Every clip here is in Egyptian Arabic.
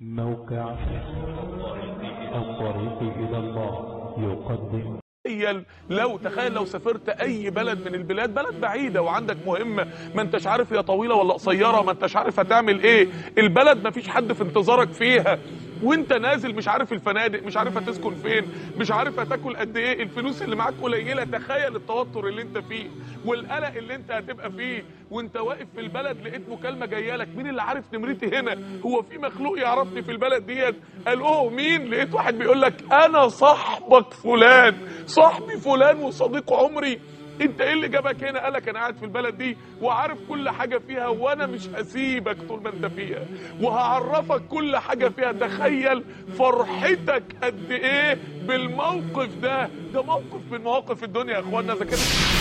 موقع الطريق إلى الله يقدم تخيل لو تخيل لو سافرت اي بلد من البلاد بلد بعيده وعندك مهمه ما انتش عارف هي طويله ولا قصيره ما انتش عارف هتعمل ايه البلد ما فيش حد في انتظارك فيها وانت نازل مش عارف الفنادق مش عارف هتسكن فين مش عارف هتاكل قد ايه الفلوس اللي معاك قليله تخيل التوتر اللي انت فيه والقلق اللي انت هتبقى فيه وانت واقف في البلد لقيت مكالمه جايه لك مين اللي عارف نمرتي هنا هو في مخلوق يعرفني في البلد ديت قال اوه مين لقيت واحد بيقول لك انا صاحبك فلان صاحبي فلان وصديق عمري انت ايه اللي جابك هنا قالك انا قاعد في البلد دي وعارف كل حاجه فيها وانا مش هسيبك طول ما انت فيها وهعرفك كل حاجه فيها تخيل فرحتك قد ايه بالموقف ده ده موقف من مواقف الدنيا يا اخوانا اذا كان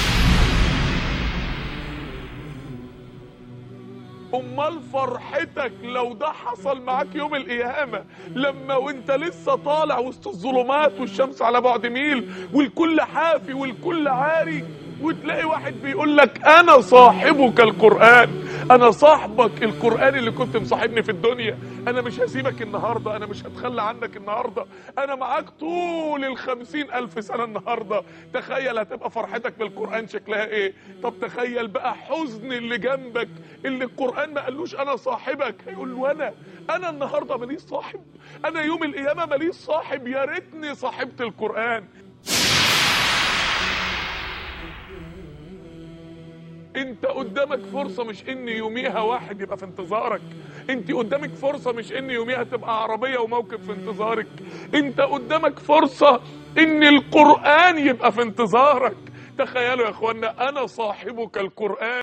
امال فرحتك لو ده حصل معاك يوم القيامه لما وانت لسه طالع وسط الظلمات والشمس على بعد ميل والكل حافي والكل عاري وتلاقي واحد بيقول لك انا صاحبك القران انا صاحبك القران اللي كنت مصاحبني في الدنيا انا مش هسيبك النهارده انا مش هتخلى عنك النهارده انا معاك طول الخمسين الف سنه النهارده تخيل هتبقى فرحتك بالقران شكلها ايه طب تخيل بقى حزن اللي جنبك اللي القران ما قالوش انا صاحبك هيقول له انا انا النهارده ماليش صاحب انا يوم القيامه ماليش صاحب يا ريتني صاحبت القران انت قدامك فرصة مش ان يوميها واحد يبقى في انتظارك انت قدامك فرصة مش ان يوميها تبقى عربية وموكب في انتظارك انت قدامك فرصة ان القرآن يبقى في انتظارك تخيلوا يا اخوانا انا صاحبك القرآن